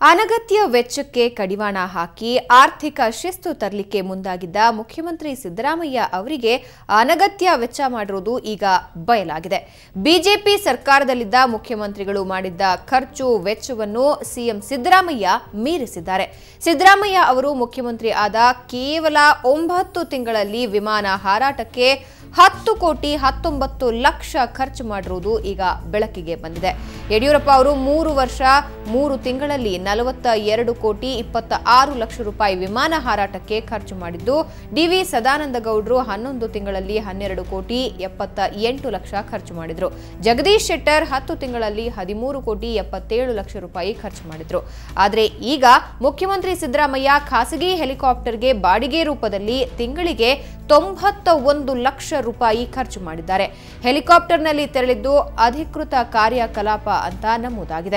ಅನಗತ್ಯ ವೆಚ್ಚಕ್ಕೆ ಕಡಿವಾಣ ಹಾಕಿ ಆರ್ಥಿಕ ಶಿಸ್ತು ತರಲಿಕ್ಕೆ ಮುಂದಾಗಿದ್ದ ಮುಖ್ಯಮಂತ್ರಿ ಸಿದ್ದರಾಮಯ್ಯ ಅವರಿಗೆ ಅನಗತ್ಯ ವೆಚ್ಚ ಮಾಡಿರುವುದು ಈಗ ಬಯಲಾಗಿದೆ ಬಿಜೆಪಿ ಸರ್ಕಾರದಲ್ಲಿದ್ದ ಮುಖ್ಯಮಂತ್ರಿಗಳು ಮಾಡಿದ್ದ ಖರ್ಚು ವೆಚ್ಚವನ್ನು ಸಿಎಂ ಸಿದ್ದರಾಮಯ್ಯ ಮೀರಿಸಿದ್ದಾರೆ ಸಿದ್ದರಾಮಯ್ಯ ಅವರು ಮುಖ್ಯಮಂತ್ರಿ ಆದ ಕೇವಲ ಒಂಬತ್ತು ತಿಂಗಳಲ್ಲಿ ವಿಮಾನ ಹಾರಾಟಕ್ಕೆ ಹತ್ತು ಕೋಟಿ ಹತ್ತೊಂಬತ್ತು ಲಕ್ಷ ಖರ್ಚು ಮಾಡಿರುವುದು ಈಗ ಬೆಳಕಿಗೆ ಬಂದಿದೆ ಯಡಿಯೂರಪ್ಪ ಅವರು ಮೂರು ವರ್ಷ ಮೂರು ತಿಂಗಳಲ್ಲಿ ನಲವತ್ತ ಎರಡು ಕೋಟಿ ಇಪ್ಪತ್ತ ಆರು ಲಕ್ಷ ರೂಪಾಯಿ ವಿಮಾನ ಹಾರಾಟಕ್ಕೆ ಖರ್ಚು ಮಾಡಿದ್ದು ಡಿವಿ ಸದಾನಂದ ಗೌಡರು ಹನ್ನೊಂದು ತಿಂಗಳಲ್ಲಿ ಹನ್ನೆರಡು ಕೋಟಿ ಎಪ್ಪತ್ತ ಎಂಟು ಲಕ್ಷ ಖರ್ಚು ಮಾಡಿದ್ರು ಜಗದೀಶ್ ಶೆಟ್ಟರ್ ಹತ್ತು ತಿಂಗಳಲ್ಲಿ ಹದಿಮೂರು ಕೋಟಿ ಎಪ್ಪತ್ತೇಳು ಲಕ್ಷ ರೂಪಾಯಿ ಖರ್ಚು ಮಾಡಿದ್ರು ಆದರೆ ಈಗ ಮುಖ್ಯಮಂತ್ರಿ ಸಿದ್ದರಾಮಯ್ಯ ಖಾಸಗಿ ಹೆಲಿಕಾಪ್ಟರ್ಗೆ ಬಾಡಿಗೆ ರೂಪದಲ್ಲಿ ತಿಂಗಳಿಗೆ ತೊಂಬತ್ತ ಒಂದು ಲಕ್ಷ ರೂಪಾಯಿ ಖರ್ಚು ಮಾಡಿದ್ದಾರೆ ಹೆಲಿಕಾಪ್ಟರ್ನಲ್ಲಿ ತೆರಳಿದ್ದು ಅಧಿಕೃತ ಕಾರ್ಯಕಲಾಪ ಅಂತ ನಮೂದಾಗಿದೆ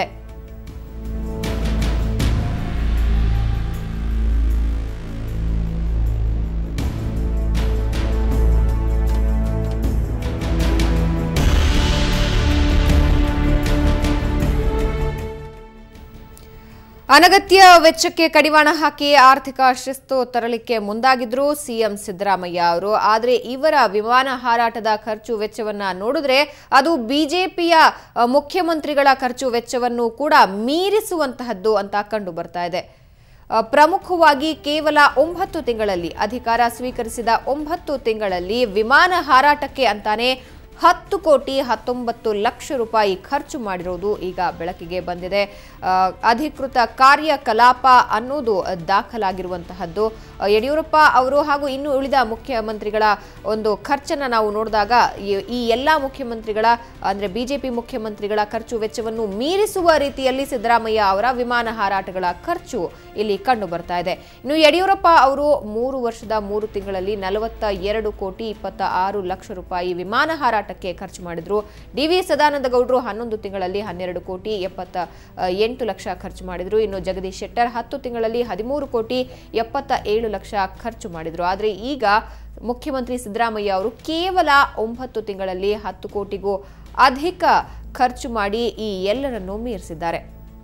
ಅನಗತ್ಯ ವೆಚ್ಚಕ್ಕೆ ಕಡಿವಾಣ ಹಾಕಿ ಆರ್ಥಿಕ ಶಿಸ್ತು ತರಲಿಕ್ಕೆ ಮುಂದಾಗಿದ್ರು ಸಿಎಂ ಸಿದ್ದರಾಮಯ್ಯ ಅವರು ಆದರೆ ಇವರ ವಿಮಾನ ಹಾರಾಟದ ಖರ್ಚು ವೆಚ್ಚವನ್ನ ನೋಡಿದ್ರೆ ಅದು ಬಿಜೆಪಿಯ ಮುಖ್ಯಮಂತ್ರಿಗಳ ಖರ್ಚು ವೆಚ್ಚವನ್ನು ಕೂಡ ಮೀರಿಸುವಂತಹದ್ದು ಅಂತ ಕಂಡು ಬರ್ತಾ ಇದೆ ಅ, ಪ್ರಮುಖವಾಗಿ ಕೇವಲ ಒಂಬತ್ತು ತಿಂಗಳಲ್ಲಿ ಅಧಿಕಾರ ಸ್ವೀಕರಿಸಿದ ಒಂಬತ್ತು ತಿಂಗಳಲ್ಲಿ ವಿಮಾನ ಹಾರಾಟಕ್ಕೆ ಅಂತಾನೆ ಹತ್ತು ಕೋಟಿ ಹತ್ತೊಂಬತ್ತು ಲಕ್ಷ ರೂಪಾಯಿ ಖರ್ಚು ಮಾಡಿರೋದು ಈಗ ಬೆಳಕಿಗೆ ಬಂದಿದೆ ಆ, ಅಧಿಕೃತ ಕಾರ್ಯಕಲಾಪ ಅನ್ನೋದು ದಾಖಲಾಗಿರುವಂತಹದ್ದು ಆ, ಯಡಿಯೂರಪ್ಪ ಅವರು ಹಾಗೂ ಇನ್ನು ಉಳಿದ ಮುಖ್ಯಮಂತ್ರಿಗಳ ಒಂದು ಖರ್ಚನ್ನು ನಾವು ನೋಡಿದಾಗ ಈ- ಈ ಎಲ್ಲ ಮುಖ್ಯಮಂತ್ರಿಗಳ ಅಂದರೆ ಬಿಜೆಪಿ ಮುಖ್ಯಮಂತ್ರಿಗಳ ಖರ್ಚು ವೆಚ್ಚವನ್ನು ಮೀರಿಸುವ ರೀತಿಯಲ್ಲಿ ಸಿದ್ದರಾಮಯ್ಯ ಅವರ ವಿಮಾನ ಹಾರಾಟಗಳ ಖರ್ಚು ಇಲ್ಲಿ ಕಂಡು ಬರ್ತಾ ಇದೆ ಇನ್ನು ಯಡಿಯೂರಪ್ಪ ಅವರು ಮೂರು ವರ್ಷದ ಮೂರು ತಿಂಗಳಲ್ಲಿ ನಲವತ್ತ ಎರಡು ಕೋಟಿ ಇಪ್ಪತ್ತ ಆರು ಲಕ್ಷ ರೂಪಾಯಿ ವಿಮಾನ ಹಾರಾಟಕ್ಕೆ ಖರ್ಚು ಮಾಡಿದ್ರು ಡಿ ವಿ ಸದಾನಂದ ಗೌಡರು ಹನ್ನೊಂದು ತಿಂಗಳಲ್ಲಿ ಹನ್ನೆರಡು ಕೋಟಿ ಎಪ್ಪತ್ತ ಆ, ಎಂಟು ಲಕ್ಷ ಖರ್ಚು ಮಾಡಿದ್ರು ಇನ್ನು ಜಗದೀಶ್ ಶೆಟ್ಟರ್ ಹತ್ತು ತಿಂಗಳಲ್ಲಿ ಹದಿಮೂರು ಕೋಟಿ ಎಪ್ಪತ್ತ ಏಳು ಲಕ್ಷ ಖರ್ಚು ಮಾಡಿದ್ರು ಆದರೆ ಈಗ ಮುಖ್ಯಮಂತ್ರಿ ಸಿದ್ದರಾಮಯ್ಯ ಅವರು ಕೇವಲ ಒಂಬತ್ತು ತಿಂಗಳಲ್ಲಿ ಹತ್ತು ಕೋಟಿಗೂ ಅಧಿಕ ಖರ್ಚು ಮಾಡಿ ಈ ಎಲ್ಲರನ್ನೂ ಮೀರಿಸಿದ್ದಾರೆ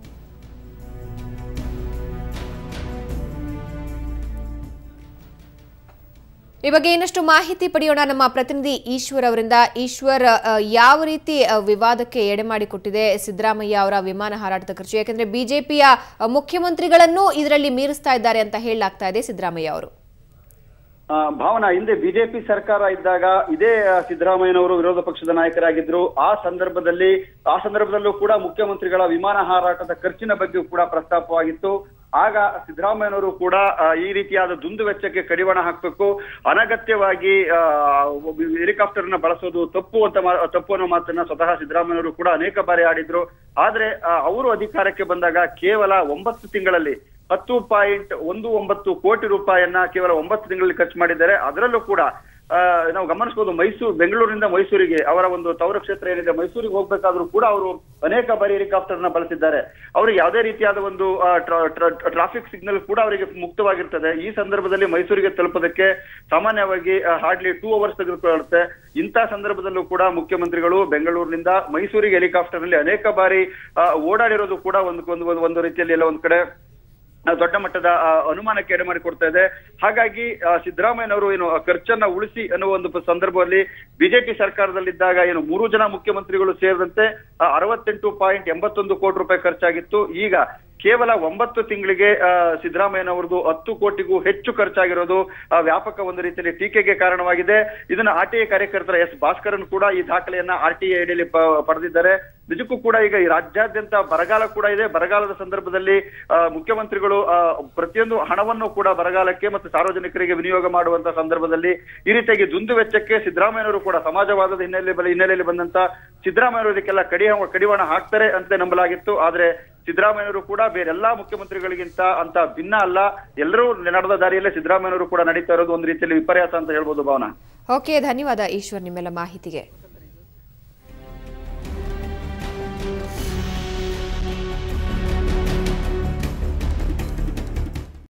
ಈ ಬಗ್ಗೆ ಇನ್ನಷ್ಟು ಮಾಹಿತಿ ಪಡೆಯೋಣ ನಮ್ಮ ಪ್ರತಿನಿಧಿ ಈಶ್ವರ್ ಅವರಿಂದ ಈಶ್ವರ್ ಅ, ಯಾವ ರೀತಿ ಅ, ವಿವಾದಕ್ಕೆ ಎಡೆ ಮಾಡಿಕೊಟ್ಟಿದೆ ಸಿದ್ದರಾಮಯ್ಯ ಅವರ ವಿಮಾನ ಹಾರಾಟದ ಖರ್ಚು ಯಾಕಂದ್ರೆ ಬಿಜೆಪಿಯ ಮುಖ್ಯಮಂತ್ರಿಗಳನ್ನೂ ಇದರಲ್ಲಿ ಮೀರಿಸ್ತಾ ಇದ್ದಾರೆ ಅಂತ ಹೇಳಲಾಗ್ತಾ ಇದೆ ಸಿದ್ದರಾಮಯ್ಯ ಅವರು ಆ, ಭಾವನಾ ಹಿಂದೆ ಬಿಜೆಪಿ ಸರ್ಕಾರ ಇದ್ದಾಗ ಇದೇ ಆ, ಸಿದ್ದರಾಮಯ್ಯನವರು ವಿರೋಧ ಪಕ್ಷದ ನಾಯಕರಾಗಿದ್ರು ಆ ಸಂದರ್ಭದಲ್ಲಿ ಆ ಸಂದರ್ಭದಲ್ಲೂ ಕೂಡ ಮುಖ್ಯಮಂತ್ರಿಗಳ ವಿಮಾನ ಹಾರಾಟದ ಖರ್ಚಿನ ಬಗ್ಗೆ ಕೂಡ ಪ್ರಸ್ತಾಪವಾಗಿತ್ತು ಆಗ ಸಿದ್ದರಾಮಯ್ಯನವರು ಕೂಡ ಆ, ಈ ರೀತಿಯಾದ ದುಂದು ವೆಚ್ಚಕ್ಕೆ ಕಡಿವಾಣ ಹಾಕಬೇಕು ಅನಗತ್ಯವಾಗಿ ಹೆಲಿಕಾಪ್ಟರ್ ನ ಬಳಸೋದು ತಪ್ಪು ಅಂತ ಮಾ- ತಪ್ಪು ಅನ್ನೋ ಮಾತನ್ನ ಸ್ವತಃ ಸಿದ್ದರಾಮಯ್ಯನವರು ಕೂಡ ಅನೇಕ ಬಾರಿ ಆಡಿದ್ರು ಆದ್ರೆ ಆ, ಅವರು ಅಧಿಕಾರಕ್ಕೆ ಬಂದಾಗ ಕೇವಲ ಒಂಬತ್ತು ತಿಂಗಳಲ್ಲಿ ಹತ್ತು ಪಾಯಿಂಟ್ ಒಂದು ಒಂಬತ್ತು ಕೋಟಿ ರೂಪಾಯಿಯನ್ನ ಕೇವಲ ಒಂಬತ್ತು ತಿಂಗಳಲ್ಲಿ ಖರ್ಚು ಮಾಡಿದ್ದಾರೆ ಅದರಲ್ಲೂ ಕೂಡ ಆ, ನಾವು ಗಮನಿಸಬಹುದು ಮೈಸೂರು ಬೆಂಗಳೂರಿನಿಂದ ಮೈಸೂರಿಗೆ ಅವರ ಒಂದು ತವರು ಕ್ಷೇತ್ರ ಏನಿದೆ ಮೈಸೂರಿಗೆ ಹೋಗ್ಬೇಕಾದ್ರೂ ಕೂಡ ಅವರು ಅನೇಕ ಬಾರಿ ಹೆಲಿಕಾಪ್ಟರ್ ನ ಬಳಸಿದ್ದಾರೆ ಅವರಿಗೆ ಯಾವುದೇ ರೀತಿಯಾದ ಒಂದು ಟ್ರಾಫಿಕ್ ಸಿಗ್ನಲ್ ಕೂಡ ಅವರಿಗೆ ಮುಕ್ತವಾಗಿರ್ತದೆ ಈ ಸಂದರ್ಭದಲ್ಲಿ ಮೈಸೂರಿಗೆ ತಲುಪೋದಕ್ಕೆ ಸಾಮಾನ್ಯವಾಗಿ ಹಾರ್ಡ್ಲಿ ಟೂ ಅವರ್ಸ್ ತೆಗೆದುಕೊಳ್ಳುತ್ತೆ ಇಂಥ ಸಂದರ್ಭದಲ್ಲೂ ಕೂಡ ಮುಖ್ಯಮಂತ್ರಿಗಳು ಬೆಂಗಳೂರಿನಿಂದ ಮೈಸೂರಿಗೆ ಹೆಲಿಕಾಪ್ಟರ್ ನಲ್ಲಿ ಅನೇಕ ಬಾರಿ ಆ, ಓಡಾಡಿರೋದು ಕೂಡ ಒಂದು ಒಂದು ಒಂದು- ಒಂದು ರೀತಿಯಲ್ಲಿ ಎಲ್ಲ ಒಂದ್ ಕಡೆ ಆ, ದೊಡ್ಡ ಮಟ್ಟದ ಆ, ಅನುಮಾನಕ್ಕೆ ಎಡೆ ಮಾಡಿಕೊಡ್ತಾ ಇದೆ ಹಾಗಾಗಿ ಆ, ಸಿದ್ದರಾಮಯ್ಯನವರು ಏನು ಆ ಖರ್ಚನ್ನ ಉಳಿಸಿ ಅನ್ನುವ ಒಂದು ಪ- ಸಂದರ್ಭದಲ್ಲಿ ಬಿಜೆಪಿ ಸರ್ಕಾರದಲ್ಲಿದ್ದಾಗ ಏನು ಮೂರು ಜನ ಮುಖ್ಯಮಂತ್ರಿಗಳು ಸೇರಿದಂತೆ ಆ, ಅರವತ್ತೆಂಟು ಪಾಯಿಂಟ್ ಎಂಬತ್ತೊಂದು ಕೋಟಿ ರೂಪಾಯಿ ಖರ್ಚಾಗಿತ್ತು ಈಗ ಕೇವಲ ಒಂಬತ್ತು ತಿಂಗಳಿಗೆ ಆ, ಸಿದ್ದರಾಮಯ್ಯನವರದು ಹತ್ತು ಕೋಟಿಗೂ ಹೆಚ್ಚು ಖರ್ಚಾಗಿರೋದು ಆ, ವ್ಯಾಪಕ ಒಂದು ರೀತಿಯಲ್ಲಿ ಟೀಕೆಗೆ ಕಾರಣವಾಗಿದೆ ಇದನ್ನ ಆರ್ ಟಿ ಐ ಕಾರ್ಯಕರ್ತರ ಎಸ್ ಭಾಸ್ಕರನ್ ಕೂಡ ಈ ದಾಖಲೆಯನ್ನ ಆರ್ ಟಿ ಐ ಅಡಿಯಲ್ಲಿ ಪ- ಪಡೆದಿದ್ದಾರೆ ನಿಜಕ್ಕೂ ಕೂಡ ಈಗ ಈ ರಾಜ್ಯಾದ್ಯಂತ ಬರಗಾಲ ಕೂಡ ಇದೆ ಬರಗಾಲದ ಸಂದರ್ಭದಲ್ಲಿ ಆ, ಮುಖ್ಯಮಂತ್ರಿಗಳು ಆ, ಪ್ರತಿಯೊಂದು ಹಣವನ್ನು ಕೂಡ ಬರಗಾಲಕ್ಕೆ ಮತ್ತು ಸಾರ್ವಜನಿಕರಿಗೆ ವಿನಿಯೋಗ ಮಾಡುವಂತ ಸಂದರ್ಭದಲ್ಲಿ ಈ ರೀತಿಯಾಗಿ ದುಂದು ವೆಚ್ಚಕ್ಕೆ ಸಿದ್ದರಾಮಯ್ಯನವರು ಕೂಡ ಸಮಾಜವಾದದ ಹಿನ್ನೆಲೆ ಹಿನ್ನೆಲೆಯಲ್ಲಿ ಬಂದಂತ ಸಿದ್ದರಾಮಯ್ಯನವರು ಇದಕ್ಕೆಲ್ಲ ಕಡಿ ಕಡಿವಾಣ ಹಾಕ್ತಾರೆ ಅಂತ ನಂಬಲಾಗಿತ್ತು ಆದ್ರೆ ಸಿದ್ದರಾಮಯ್ಯನವರು ಕೂಡ ಬೇರೆಲ್ಲಾ ಮುಖ್ಯಮಂತ್ರಿಗಳಿಗಿಂತ ಅಂತ ಭಿನ್ನ ಅಲ್ಲ ಎಲ್ಲರೂ ನಡೆದ ದಾರಿಯಲ್ಲೇ ಸಿದ್ದರಾಮಯ್ಯನವರು ಕೂಡ ನಡೀತಾ ಇರೋದು ಒಂದು ರೀತಿಯಲ್ಲಿ ವಿಪರ್ಯಾಸ ಅಂತ ಹೇಳ್ಬೋದು ಭಾವನಾ ಓಕೆ ಧನ್ಯವಾದ ಈಶ್ವರ್ ನಿಮ್ಮೆಲ್ಲ ಮಾಹಿತಿಗೆ